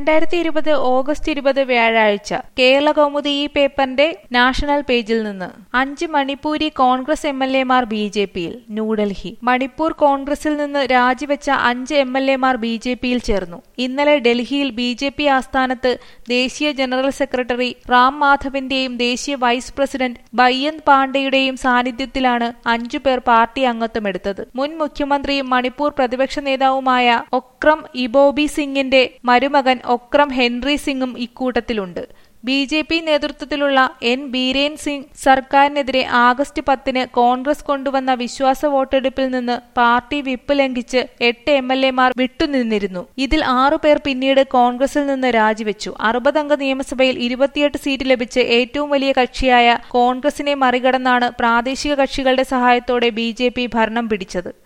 രണ്ടായിരത്തി ഇരുപത് ഓഗസ്റ്റ് ഇരുപത് വ്യാഴാഴ്ച കേരള കൗമുദി ഈ പേപ്പറിന്റെ നാഷണൽ പേജിൽ നിന്ന് അഞ്ച് മണിപ്പൂരി കോൺഗ്രസ് എം എൽ എമാർ ബി ജെ പിയിൽ ന്യൂഡൽഹി മണിപ്പൂർ കോൺഗ്രസിൽ നിന്ന് രാജിവെച്ച അഞ്ച് എം എൽ എമാർ ബി ജെ പിയിൽ ചേർന്നു ഇന്നലെ ഡൽഹിയിൽ ബി ജെ പി ആസ്ഥാനത്ത് ദേശീയ ജനറൽ സെക്രട്ടറി റാം മാധവിന്റെയും ദേശീയ വൈസ് പ്രസിഡന്റ് ബയ്യന്ത് പാണ്ഡെയുടെയും സാന്നിധ്യത്തിലാണ് അഞ്ചു പേർ പാർട്ടി അംഗത്വമെടുത്തത് മുൻ മുഖ്യമന്ത്രിയും മണിപ്പൂർ പ്രതിപക്ഷ നേതാവുമായ ഒക്രം ഇബോബി സിംഗിന്റെ മരുമകൻ ഒക്രം ഹെൻറി സിംഗും ഇക്കൂട്ടത്തിലുണ്ട് ബി ജെ പി നേതൃത്വത്തിലുള്ള എൻ ബീരേൻ സിംഗ് സർക്കാരിനെതിരെ ആഗസ്റ്റ് പത്തിന് കോൺഗ്രസ് കൊണ്ടുവന്ന വിശ്വാസ വോട്ടെടുപ്പിൽ നിന്ന് പാർട്ടി വിപ്പ് ലംഘിച്ച് എട്ട് എം എൽ എമാർ വിട്ടുനിന്നിരുന്നു ഇതിൽ ആറുപേർ പിന്നീട് കോൺഗ്രസിൽ നിന്ന് രാജിവെച്ചു അറുപതംഗ നിയമസഭയിൽ ഇരുപത്തിയെട്ട് സീറ്റ് ലഭിച്ച് ഏറ്റവും വലിയ കക്ഷിയായ കോൺഗ്രസിനെ മറികടന്നാണ് പ്രാദേശിക കക്ഷികളുടെ സഹായത്തോടെ ബി ഭരണം പിടിച്ചത്